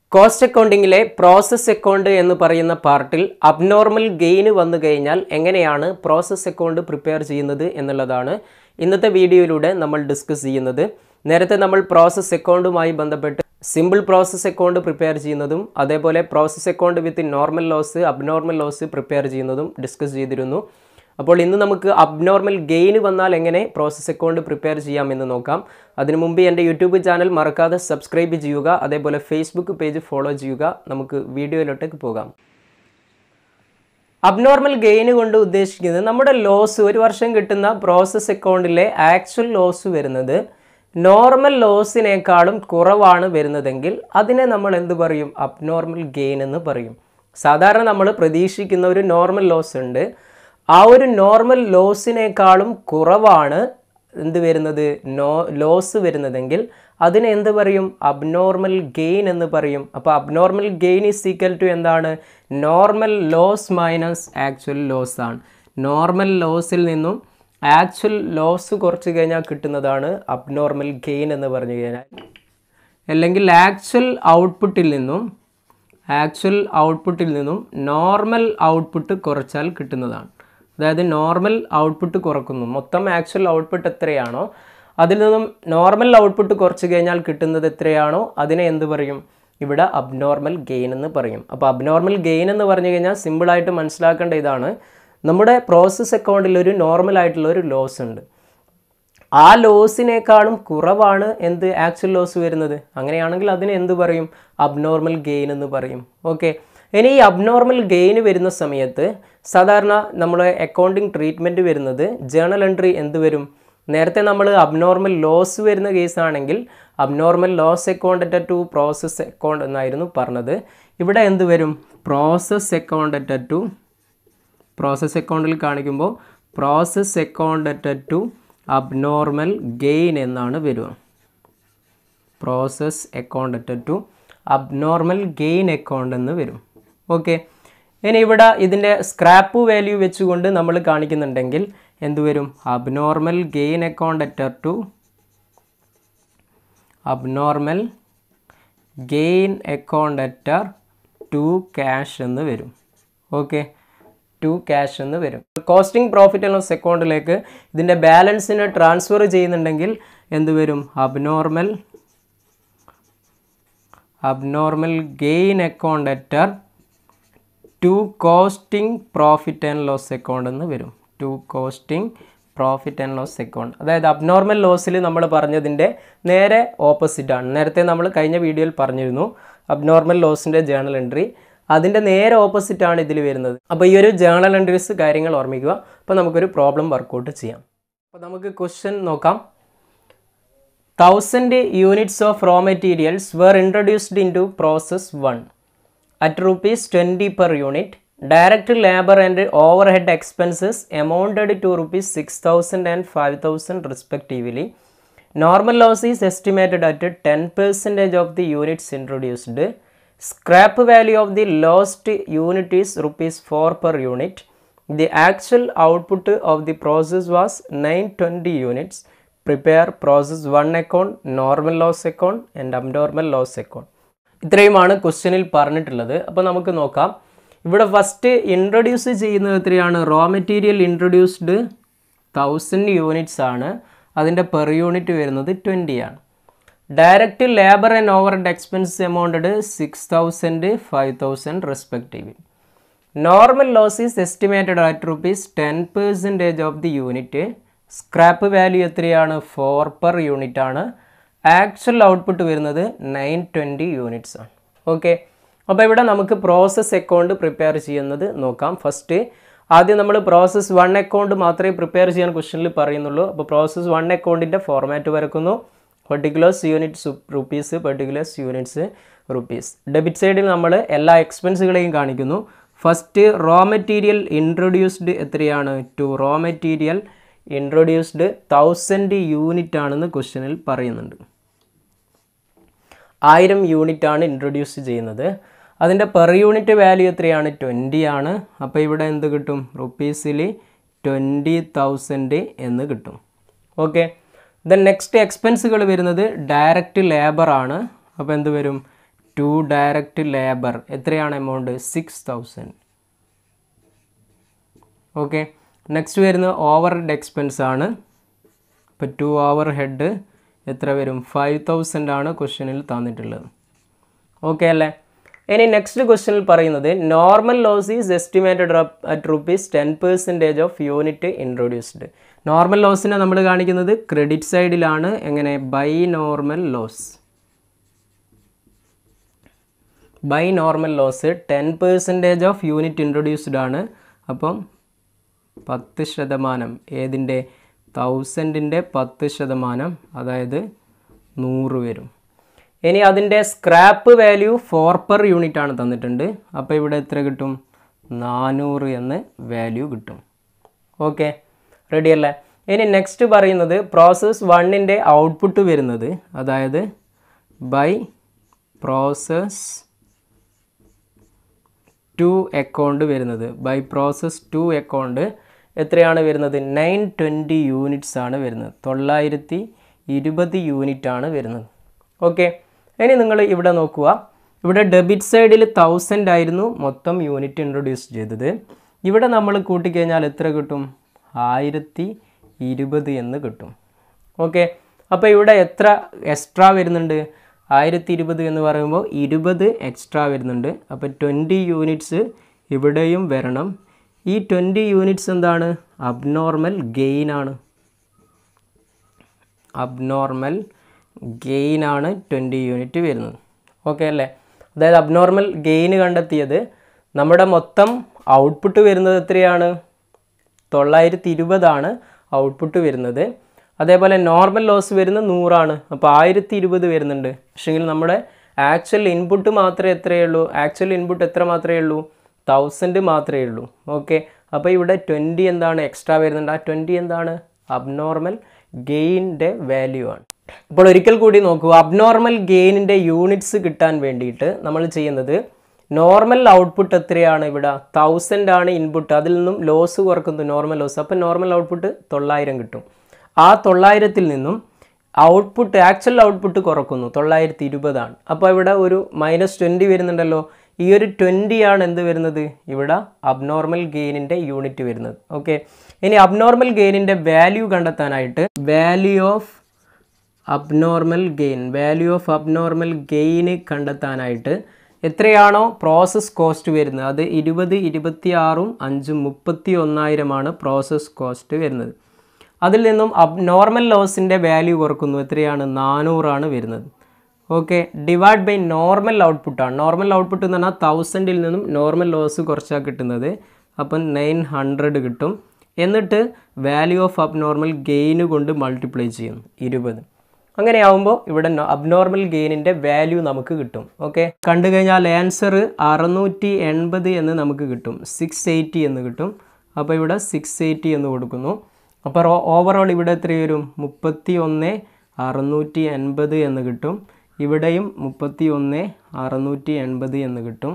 cost അക്കൗണ്ടിങ്ങിലെ process account എന്ന് പറയുന്ന പാർട്ടിൽ അബ്നോർമൽ ഗെയിന് വന്നു കഴിഞ്ഞാൽ എങ്ങനെയാണ് പ്രോസസ് അക്കൗണ്ട് പ്രിപ്പയർ ചെയ്യുന്നത് എന്നുള്ളതാണ് ഇന്നത്തെ വീഡിയോയിലൂടെ നമ്മൾ ഡിസ്കസ് ചെയ്യുന്നത് നേരത്തെ നമ്മൾ പ്രോസസ് അക്കൗണ്ടുമായി ബന്ധപ്പെട്ട് സിമ്പിൾ പ്രോസസ് അക്കൗണ്ട് പ്രിപ്പയർ ചെയ്യുന്നതും അതേപോലെ process account with normal loss abnormal loss prepare ചെയ്യുന്നതും ഡിസ്കസ് ചെയ്തിരുന്നു അപ്പോൾ ഇന്ന് നമുക്ക് അബ്നോർമൽ ഗെയിന് വന്നാൽ എങ്ങനെ പ്രോസസ് അക്കൗണ്ട് പ്രിപ്പയർ ചെയ്യാമെന്ന് നോക്കാം അതിനു മുമ്പ് എൻ്റെ യൂട്യൂബ് ചാനൽ മറക്കാതെ സബ്സ്ക്രൈബ് ചെയ്യുക അതേപോലെ ഫേസ്ബുക്ക് പേജ് ഫോളോ ചെയ്യുക നമുക്ക് വീഡിയോയിലോട്ടേക്ക് പോകാം അബ്നോർമൽ ഗെയിന് കൊണ്ട് ഉദ്ദേശിക്കുന്നത് നമ്മുടെ ലോസ് ഒരു വർഷം കിട്ടുന്ന പ്രോസസ് അക്കൗണ്ടിലെ ആക്ച്വൽ ലോസ് വരുന്നത് നോർമൽ ലോസിനേക്കാളും കുറവാണ് വരുന്നതെങ്കിൽ അതിനെ നമ്മൾ എന്ത് പറയും അബ്നോർമൽ ഗെയിൻ എന്ന് പറയും സാധാരണ നമ്മൾ പ്രതീക്ഷിക്കുന്ന ഒരു നോർമൽ ലോസ് ഉണ്ട് ആ ഒരു നോർമൽ ലോസിനേക്കാളും കുറവാണ് എന്ത് വരുന്നത് നോ ലോസ് വരുന്നതെങ്കിൽ അതിനെ എന്ത് പറയും അബ്നോർമൽ ഗെയിൻ എന്ന് പറയും അപ്പോൾ abnormal gain is equal to എന്താണ് normal loss minus actual loss ആണ് നോർമൽ ലോസിൽ നിന്നും ആക്ച്വൽ ലോസ് കുറച്ച് കഴിഞ്ഞാൽ കിട്ടുന്നതാണ് അബ്നോർമൽ ഗെയിൻ എന്ന് പറഞ്ഞു കഴിഞ്ഞാൽ അല്ലെങ്കിൽ ആക്ച്വൽ ഔട്ട്പുട്ടിൽ നിന്നും ആക്ച്വൽ ഔട്ട്പുട്ടിൽ നിന്നും നോർമൽ ഔട്ട്പുട്ട് കുറച്ചാൽ കിട്ടുന്നതാണ് അതായത് നോർമൽ ഔട്ട്പുട്ട് കുറക്കുന്നു മൊത്തം ആക്ച്വൽ ഔട്ട്പുട്ട് എത്രയാണോ അതിൽ നിന്നും നോർമൽ ഔട്ട്പുട്ട് കുറച്ച് കഴിഞ്ഞാൽ കിട്ടുന്നത് എത്രയാണോ അതിനെ എന്ത് പറയും ഇവിടെ അബ്നോർമൽ ഗെയിൻ എന്ന് പറയും അപ്പോൾ അബ്നോർമൽ ഗെയിൻ എന്ന് പറഞ്ഞു കഴിഞ്ഞാൽ സിമ്പിളായിട്ട് മനസ്സിലാക്കേണ്ട ഇതാണ് നമ്മുടെ പ്രോസസ് അക്കൗണ്ടിൽ ഒരു നോർമൽ ആയിട്ടുള്ള ഒരു ലോസ് ഉണ്ട് ആ ലോസിനേക്കാളും കുറവാണ് എന്ത് ആക്ച്വൽ ലോസ് വരുന്നത് അങ്ങനെയാണെങ്കിൽ അതിന് എന്ത് പറയും അബ്നോർമൽ ഗെയിൻ എന്ന് പറയും ഓക്കെ ഇനി ഈ അബ്നോർമൽ ഗെയിൻ വരുന്ന സമയത്ത് സാധാരണ നമ്മുടെ അക്കൗണ്ടിങ് ട്രീറ്റ്മെൻറ്റ് വരുന്നത് ജേണൽ എൻട്രി എന്ത് വരും നേരത്തെ നമ്മൾ അബ്നോർമൽ ലോസ് വരുന്ന കേസാണെങ്കിൽ abnormal loss account at to process account എന്നായിരുന്നു പറഞ്ഞത് ഇവിടെ എന്ത് വരും process account at to process അക്കൗണ്ടിൽ കാണിക്കുമ്പോൾ process account at to abnormal gain എന്നാണ് വരിക process account at to abnormal gain account എന്ന് വരും ഓക്കെ ഇനി ഇവിടെ ഇതിൻ്റെ സ്ക്രാപ്പ് വാല്യൂ വെച്ചുകൊണ്ട് നമ്മൾ കാണിക്കുന്നുണ്ടെങ്കിൽ എന്ത് വരും abnormal gain account at to abnormal gain account at to cash എന്ന് വരും ഓക്കെ ടു ക്യാഷ് എന്ന് വരും കോസ്റ്റിംഗ് പ്രോഫിറ്റ് ആൻഡ് ലോസ് അക്കൗണ്ടിലേക്ക് ഇതിൻ്റെ ബാലൻസിനെ ട്രാൻസ്ഫർ ചെയ്യുന്നുണ്ടെങ്കിൽ എന്ത് വരും abnormal abnormal gain account at to costing profit and loss account എന്ന് വരും to costing profit and loss account അതായത് അബ്നോർമൽ ലോസിൽ നമ്മൾ പറഞ്ഞതിൻ്റെ നേരെ ഓപ്പോസിറ്റ് ആണ് നേരത്തെ നമ്മൾ കഴിഞ്ഞ വീഡിയോയിൽ പറഞ്ഞിരുന്നു അബ്നോർമൽ ലോസിൻ്റെ ജേണൽ എൻട്രി അതിൻ്റെ നേരെ ഓപ്പോസിറ്റ് ആണ് ഇതിൽ വരുന്നത് അപ്പോൾ ഈ ഒരു ജേണൽ എൻട്രീസ് കാര്യങ്ങൾ ഓർമ്മിക്കുക അപ്പോൾ നമുക്കൊരു പ്രോബ്ലം വർക്കൗട്ട് ചെയ്യാം അപ്പോൾ നമുക്ക് ക്വസ്റ്റ്യൻ നോക്കാം thousand units of raw materials were introduced into process one at rupees twenty per unit direct labour and overhead expenses amounted to rupees six thousand and five thousand respectively normal loss is estimated at ten percentage of the units introduced scrap value of the lost unit is rupees four per unit the actual output of the process was nine twenty units prepare process one account normal loss account and abnormal loss account ഇത്രയുമാണ് ക്വസ്റ്റ്യനിൽ പറഞ്ഞിട്ടുള്ളത് അപ്പോൾ നമുക്ക് നോക്കാം ഇവിടെ first introduce ചെയ്യുന്നത് എത്രയാണ് raw material introduced thousand units ആണ് അതിൻ്റെ പെർ യൂണിറ്റ് വരുന്നത് ട്വൻറ്റി ആണ് direct labour and overhead expense amounted six thousand five thousand respective normal loss is estimated at rupees ten percentage of the unit scrap value എത്രയാണ് four per unit ആണ് actual output വരുന്നത് nine twenty units ആണ് okay അപ്പോൾ ഇവിടെ നമുക്ക് process account prepare ചെയ്യുന്നത് നോക്കാം first ആദ്യം നമ്മൾ പ്രോസസ് വൺ അക്കൗണ്ട് മാത്രമേ പ്രിപ്പയർ ചെയ്യാൻ ക്വസ്റ്റനിൽ പറയുന്നുള്ളൂ അപ്പോൾ പ്രോസസ് വൺ അക്കൗണ്ടിൻ്റെ ഫോർമാറ്റ് വരക്കുന്നു particulars units rupees particulars units rupees debit സൈഡിൽ നമ്മൾ എല്ലാ എക്സ്പെൻസുകളെയും കാണിക്കുന്നു ഫസ്റ്റ് റോ മെറ്റീരിയൽ ഇൻട്രൊഡ്യൂസ്ഡ് എത്രയാണ് to raw material introduced thousand unit ആണെന്ന് ക്വസ്റ്റനിൽ പറയുന്നുണ്ട് ആയിരം യൂണിറ്റ് ആണ് ഇൻട്രൊഡ്യൂസ് ചെയ്യുന്നത് അതിൻ്റെ പെർ യൂണിറ്റ് വാല്യൂ എത്രയാണ് ട്വൻറ്റി ആണ് അപ്പോൾ ഇവിടെ എന്ത് കിട്ടും റുപ്പീസിൽ ട്വൻറ്റി തൗസൻഡ് എന്ന് കിട്ടും ഓക്കെ ദെൻ നെക്സ്റ്റ് എക്സ്പെൻസുകൾ വരുന്നത് ഡയറക്റ്റ് ലേബർ ആണ് അപ്പോൾ എന്ത് വരും ടു ഡയറക്റ്റ് ലേബർ എത്രയാണ് amount six thousand okay next വരുന്നത് ഓവർ ഹെഡ് എക്സ്പെൻസ് ആണ് ഇപ്പോൾ ടു ഓവർ ഹെഡ് എത്ര വരും ഫൈവ് തൗസൻഡ് ആണ് ക്വസ്റ്റ്യനിൽ തന്നിട്ടുള്ളത് ഓക്കെ അല്ലേ ഇനി നെക്സ്റ്റ് ക്വസ്റ്റ്യനിൽ പറയുന്നത് normal loss is estimated at rupees ten percentage of unit introduced normal ലോസിനെ നമ്മൾ കാണിക്കുന്നത് ക്രെഡിറ്റ് സൈഡിലാണ് എങ്ങനെ by normal loss by normal loss ten percentage of unit introduced ആണ് അപ്പം പത്ത് ശതമാനം ഏതിൻ്റെ തൗസൻഡിൻ്റെ പത്ത് ശതമാനം അതായത് നൂറ് വരും ഇനി അതിൻ്റെ scrap value four per unit ആണ് തന്നിട്ടുണ്ട് അപ്പോൾ ഇവിടെ എത്ര കിട്ടും നാനൂറ് എന്ന് വാല്യൂ കിട്ടും ഓക്കെ റെഡി അല്ലേ ഇനി നെക്സ്റ്റ് പറയുന്നത് പ്രോസസ് വണ്ണിൻ്റെ ഔട്ട്പുട്ട് വരുന്നത് അതായത് ബൈ പ്രോസസ് ടു അക്കൗണ്ട് വരുന്നത് ബൈ പ്രോസസ് ടു അക്കൗണ്ട് എത്രയാണ് വരുന്നത് നയൻ ട്വൻറ്റി യൂണിറ്റ്സ് ആണ് വരുന്നത് തൊള്ളായിരത്തി ഇരുപത് യൂണിറ്റ് ആണ് വരുന്നത് ഓക്കെ ഇനി നിങ്ങൾ ഇവിടെ നോക്കുക ഇവിടെ ഡെബിറ്റ് സൈഡിൽ തൗസൻഡ് ആയിരുന്നു മൊത്തം യൂണിറ്റ് ഇൻട്രൊഡ്യൂസ് ചെയ്തത് ഇവിടെ നമ്മൾ കൂട്ടിക്കഴിഞ്ഞാൽ എത്ര കിട്ടും ആയിരത്തി ഇരുപത് എന്ന് കിട്ടും ഓക്കെ അപ്പോൾ ഇവിടെ എത്ര എക്സ്ട്രാ വരുന്നുണ്ട് ആയിരത്തി ഇരുപത് എന്ന് പറയുമ്പോൾ ഇരുപത് എക്സ്ട്രാ വരുന്നുണ്ട് അപ്പോൾ ട്വൻറ്റി യൂണിറ്റ്സ് ഇവിടെയും വരണം ഈ ട്വൻറ്റി യൂണിറ്റ്സ് എന്താണ് അബ്നോർമൽ ഗെയിൻ ആണ് അബ്നോർമൽ ഗെയിൻ ആണ് ട്വൻറ്റി യൂണിറ്റ് വരുന്നത് ഓക്കെ അല്ലേ അതായത് അബ്നോർമൽ ഗെയിൻ കണ്ടെത്തിയത് നമ്മുടെ മൊത്തം ഔട്ട്പുട്ട് വരുന്നത് എത്രയാണ് തൊള്ളായിരത്തി ഇരുപതാണ് ഔട്ട്പുട്ട് വരുന്നത് അതേപോലെ നോർമൽ ലോസ് വരുന്നത് നൂറാണ് അപ്പോൾ ആയിരത്തി ഇരുപത് വരുന്നുണ്ട് പക്ഷേങ്കിൽ നമ്മുടെ ആക്ച്വൽ ഇൻപുട്ട് മാത്രമേ എത്രയേ ഉള്ളൂ ആക്ച്വൽ ഇൻപുട്ട് എത്ര മാത്രമേ ഉള്ളൂ തൗസൻഡ് മാത്രമേ ഉള്ളൂ ഓക്കെ അപ്പോൾ ഇവിടെ ട്വൻറ്റി എന്താണ് എക്സ്ട്രാ വരുന്നുണ്ട് ആ ട്വൻറ്റി എന്താണ് അബ്നോർമൽ ഗെയിൻ്റെ വാല്യൂ ആണ് അപ്പോൾ ഒരിക്കൽ കൂടി നോക്കൂ അബ്നോർമൽ ഗെയിനിൻ്റെ യൂണിറ്റ്സ് കിട്ടാൻ വേണ്ടിയിട്ട് നമ്മൾ ചെയ്യുന്നത് നോർമൽ ഔട്ട്പുട്ട് എത്രയാണ് ഇവിടെ തൗസൻഡ് ആണ് ഇൻപുട്ട് അതിൽ നിന്നും ലോസ് കുറക്കുന്നു നോർമൽ ലോസ് അപ്പോൾ നോർമൽ ഔട്ട്പുട്ട് തൊള്ളായിരം കിട്ടും ആ തൊള്ളായിരത്തിൽ നിന്നും ഔട്ട്പുട്ട് ആക്ച്വൽ ഔട്ട്പുട്ട് കുറക്കുന്നു തൊള്ളായിരത്തി ഇരുപതാണ് അപ്പോൾ ഇവിടെ ഒരു മൈനസ് ട്വൻറ്റി വരുന്നുണ്ടല്ലോ ഈ ഒരു ട്വൻറ്റി ആണ് എന്ത് വരുന്നത് ഇവിടെ അബ്നോർമൽ ഗെയിനിൻ്റെ യൂണിറ്റ് വരുന്നത് ഓക്കെ ഇനി അബ്നോർമൽ ഗെയിനിൻ്റെ വാല്യൂ കണ്ടെത്താനായിട്ട് value of abnormal gain value of abnormal gain കണ്ടെത്താനായിട്ട് എത്രയാണോ പ്രോസസ് കോസ്റ്റ് വരുന്നത് അത് ഇരുപത് ഇരുപത്തി ആറും അഞ്ചും മുപ്പത്തി ഒന്നായിരമാണ് പ്രോസസ് കോസ്റ്റ് വരുന്നത് അതിൽ നിന്നും അബ് നോർമൽ ലോസിൻ്റെ വാല്യൂ കുറക്കുന്നു എത്രയാണ് നാനൂറാണ് വരുന്നത് ഓക്കെ ഡിവൈഡ് ബൈ നോർമൽ ഔട്ട്പുട്ടാണ് നോർമൽ ഔട്ട്പുട്ട് എന്ന് പറഞ്ഞാൽ തൗസൻഡിൽ നിന്നും നോർമൽ ലോസ് കുറച്ചാണ് കിട്ടുന്നത് അപ്പം നയൻ ഹൺഡ്രഡ് കിട്ടും എന്നിട്ട് വാല്യൂ ഓഫ് അബ്നോർമൽ ഗെയിന് കൊണ്ട് മൾട്ടിപ്ലൈ ചെയ്യുന്നു ഇരുപത് അങ്ങനെ ആവുമ്പോൾ ഇവിടെ അബ്നോർമൽ ഗെയിനിൻ്റെ വാല്യൂ നമുക്ക് കിട്ടും ഓക്കെ കണ്ടു കഴിഞ്ഞാൽ ആൻസർ അറുന്നൂറ്റി എൺപത് എന്ന് നമുക്ക് കിട്ടും സിക്സ് എയ്റ്റി എന്ന് കിട്ടും അപ്പോൾ ഇവിടെ സിക്സ് എയ്റ്റി എന്ന് കൊടുക്കുന്നു അപ്പോൾ ഓവറോൾ ഇവിടെ എത്ര വരും മുപ്പത്തി ഒന്ന് അറുന്നൂറ്റി എൺപത് എന്ന് കിട്ടും ഇവിടെയും മുപ്പത്തി ഒന്ന് അറുന്നൂറ്റി എൺപത് എന്ന് കിട്ടും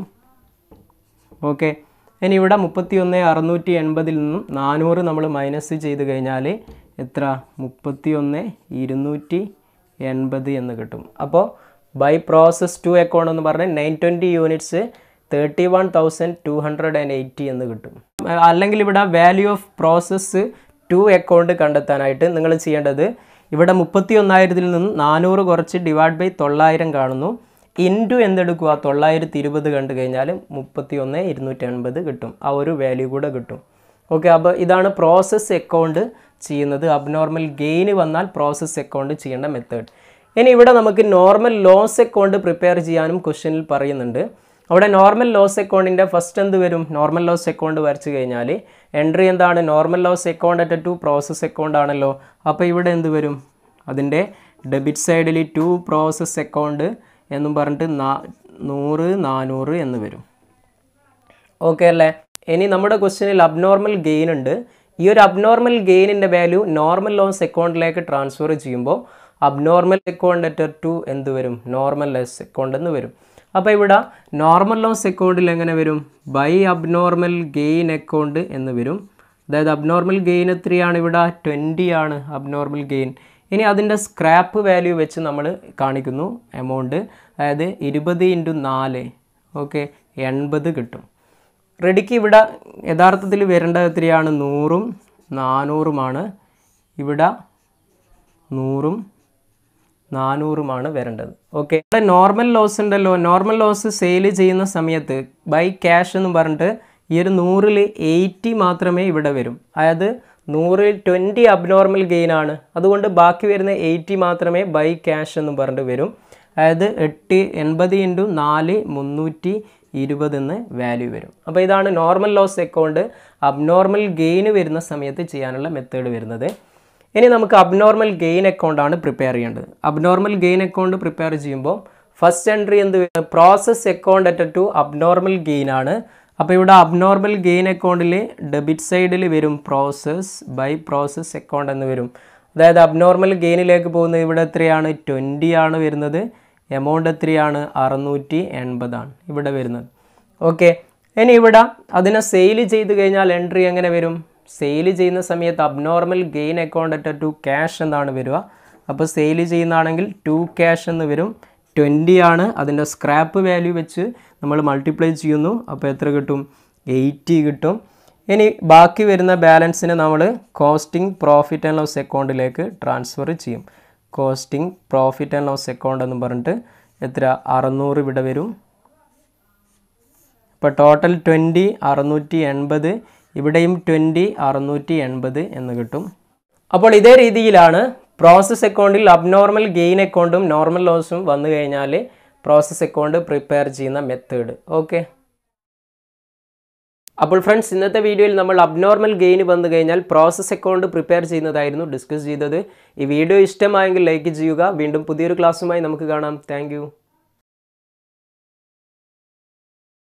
ഓക്കെ ഇനി ഇവിടെ മുപ്പത്തി ഒന്ന് അറുന്നൂറ്റി എൺപതിൽ നിന്നും നാനൂറ് നമ്മൾ മൈനസ് ചെയ്ത് കഴിഞ്ഞാൽ എത്ര മുപ്പത്തി ഒന്ന് ഇരുന്നൂറ്റി എൺപത് എന്ന് കിട്ടും അപ്പോൾ ബൈ പ്രോസസ് ടു അക്കൗണ്ട് എന്ന് പറഞ്ഞാൽ nine twenty units thirty one thousand two hundred and eighty എന്ന് കിട്ടും അല്ലെങ്കിൽ ഇവിടെ value of process two account കണ്ടെത്താനായിട്ട് നിങ്ങൾ ചെയ്യേണ്ടത് ഇവിടെ മുപ്പത്തി ഒന്നായിരത്തിൽ നിന്ന് നാനൂറ് കുറച്ച് ഡിവൈഡ് ബൈ തൊള്ളായിരം കാണുന്നു ഇൻറ്റു എന്തെടുക്കുക തൊള്ളായിരത്തി ഇരുപത് കണ്ടു കഴിഞ്ഞാൽ മുപ്പത്തി ഒന്ന് ഇരുന്നൂറ്റി എൺപത് കിട്ടും ആ ഒരു വാല്യൂ കൂടെ കിട്ടും ഓക്കെ അപ്പോൾ ഇതാണ് പ്രോസസ് അക്കൗണ്ട് ചെയ്യുന്നത് അബ്നോർമൽ ഗെയിന് വന്നാൽ പ്രോസസ് അക്കൗണ്ട് ചെയ്യേണ്ട മെത്തേഡ് ഇനി ഇവിടെ നമുക്ക് നോർമൽ ലോസ് അക്കൗണ്ട് പ്രിപ്പയർ ചെയ്യാനും ക്വസ്റ്റ്യനിൽ പറയുന്നുണ്ട് അവിടെ നോർമൽ ലോസ് അക്കൗണ്ടിൻ്റെ ഫസ്റ്റ് എന്ത് വരും നോർമൽ ലോസ് അക്കൗണ്ട് വരച്ച് കഴിഞ്ഞാൽ എൻട്രി എന്താണ് normal loss account at to process account ആണല്ലോ അപ്പോൾ ഇവിടെ എന്ത് വരും അതിൻ്റെ ഡെബിറ്റ് സൈഡിൽ ടു പ്രോസസ് അക്കൗണ്ട് എന്നും പറഞ്ഞിട്ട് നാ നൂറ് നാനൂറ് എന്ന് വരും ഓക്കെ അല്ലേ ഇനി നമ്മുടെ ക്വസ്റ്റ്യനിൽ അബ്നോർമൽ ഗെയിൻ ഉണ്ട് ഈ ഒരു അബ്നോർമൽ ഗെയിനിൻ്റെ വാല്യൂ നോർമൽ ലോസ് അക്കൗണ്ടിലേക്ക് ട്രാൻസ്ഫർ ചെയ്യുമ്പോൾ അബ്നോർമൽ അക്കൗണ്ട് അറ്റ് ടു എന്ത് വരും നോർമൽ ലോസ് അക്കൗണ്ട് എന്ന് വരും അപ്പോൾ ഇവിടെ നോർമൽ ലോസ് അക്കൗണ്ടിൽ എങ്ങനെ വരും ബൈ അബ്നോർമൽ ഗെയിൻ അക്കൗണ്ട് എന്ന് വരും അതായത് അബ്നോർമൽ ഗെയിൻ എത്രയാണ് ഇവിടെ ട്വൻറ്റി ആണ് അബ്നോർമൽ ഗെയിൻ ഇനി അതിൻ്റെ സ്ക്രാപ്പ് വാല്യൂ വെച്ച് നമ്മൾ കാണിക്കുന്നു എമൗണ്ട് അതായത് ഇരുപത് ഇൻറ്റു നാല് ഓക്കെ എൺപത് കിട്ടും റെഡിക്ക് ഇവിടെ യഥാർത്ഥത്തിൽ വരേണ്ടത് എത്രയാണ് നൂറും നാനൂറുമാണ് ഇവിടെ നൂറും നാനൂറുമാണ് വരേണ്ടത് ഓക്കെ ഇവിടെ നോർമൽ ലോസ് ഉണ്ടല്ലോ നോർമൽ ലോസ് സെയിൽ ചെയ്യുന്ന സമയത്ത് ബൈ ക്യാഷ് എന്ന് പറഞ്ഞിട്ട് ഈ ഒരു നൂറിൽ എയ്റ്റി മാത്രമേ ഇവിടെ വരും അതായത് നൂറിൽ ട്വൻറ്റി അബ്നോർമൽ ഗെയിൻ ആണ് അതുകൊണ്ട് ബാക്കി വരുന്ന എയ്റ്റി മാത്രമേ ബൈ ക്യാഷ് എന്ന് പറഞ്ഞിട്ട് വരും അതായത് എട്ട് എൺപത് ഇൻറ്റു നാല് മുന്നൂറ്റി ഇരുപത് എന്ന് വാല്യൂ വരും അപ്പോൾ ഇതാണ് normal loss account abnormal gain വരുന്ന സമയത്ത് ചെയ്യാനുള്ള മെത്തേഡ് വരുന്നത് ഇനി നമുക്ക് അബ്നോർമൽ ഗെയിൻ അക്കൗണ്ടാണ് പ്രിപ്പയർ ചെയ്യേണ്ടത് അബ്നോർമൽ ഗെയിൻ അക്കൗണ്ട് പ്രിപ്പയർ ചെയ്യുമ്പോൾ ഫസ്റ്റ് എൻട്രി എന്ത് process account at to abnormal gain ആണ് അപ്പോൾ ഇവിടെ അബ്നോർമൽ ഗെയിൻ അക്കൗണ്ടിൽ ഡെബിറ്റ് സൈഡിൽ വരും പ്രോസസ് ബൈ പ്രോസസ് അക്കൗണ്ട് എന്ന് വരും അതായത് അബ്നോർമൽ ഗെയിനിലേക്ക് പോകുന്നത് ഇവിടെ എത്രയാണ് ട്വൻറ്റി ആണ് വരുന്നത് എമൗണ്ട് എത്രയാണ് അറുന്നൂറ്റി എൺപതാണ് ഇവിടെ വരുന്നത് ഓക്കെ ഇനി ഇവിടെ അതിനെ സെയിൽ ചെയ്ത് കഴിഞ്ഞാൽ എൻട്രി എങ്ങനെ വരും സെയിൽ ചെയ്യുന്ന സമയത്ത് abnormal gain account at to cash എന്നാണ് വരിക അപ്പോൾ സെയിൽ ചെയ്യുന്നതാണെങ്കിൽ ടു ക്യാഷ് എന്ന് വരും ട്വൻറ്റി ആണ് അതിൻ്റെ സ്ക്രാപ്പ് വാല്യൂ വെച്ച് നമ്മൾ മൾട്ടിപ്ലൈ ചെയ്യുന്നു അപ്പോൾ എത്ര കിട്ടും എയ്റ്റി കിട്ടും ഇനി ബാക്കി വരുന്ന ബാലൻസിനെ നമ്മൾ കോസ്റ്റിംഗ് പ്രോഫിറ്റ് ആൻഡ് ലോസ് അക്കൗണ്ടിലേക്ക് ട്രാൻസ്ഫർ ചെയ്യും costing profit and loss account എന്ന് പറഞ്ഞിട്ട് എത്ര അറുന്നൂറ് ഇവിടെ വരും ഇപ്പോൾ ടോട്ടൽ ട്വൻറ്റി അറുന്നൂറ്റി എൺപത് ഇവിടെയും ട്വൻറ്റി അറുന്നൂറ്റി എൺപത് എന്ന് കിട്ടും അപ്പോൾ ഇതേ രീതിയിലാണ് പ്രോസസ് അക്കൗണ്ടിൽ അബ്നോർമൽ ഗെയിൻ അക്കൗണ്ടും നോർമൽ ലോസും വന്നു കഴിഞ്ഞാൽ പ്രോസസ് അക്കൗണ്ട് പ്രിപ്പയർ ചെയ്യുന്ന മെത്തേഡ് ഓക്കെ അപ്പോൾ ഫ്രണ്ട്സ് ഇന്നത്തെ വീഡിയോയിൽ നമ്മൾ അബ്നോർമൽ ഗെയിൻ വന്നു കഴിഞ്ഞാൽ പ്രോസസ് അക്കൗണ്ട് പ്രിപ്പയർ ചെയ്യുന്നതായിരുന്നു ഡിസ്കസ് ചെയ്തത് ഈ വീഡിയോ ഇഷ്ടമായെങ്കിൽ ലൈക്ക് ചെയ്യുക വീണ്ടും പുതിയൊരു ക്ലാസ്സുമായി നമുക്ക് കാണാം താങ്ക്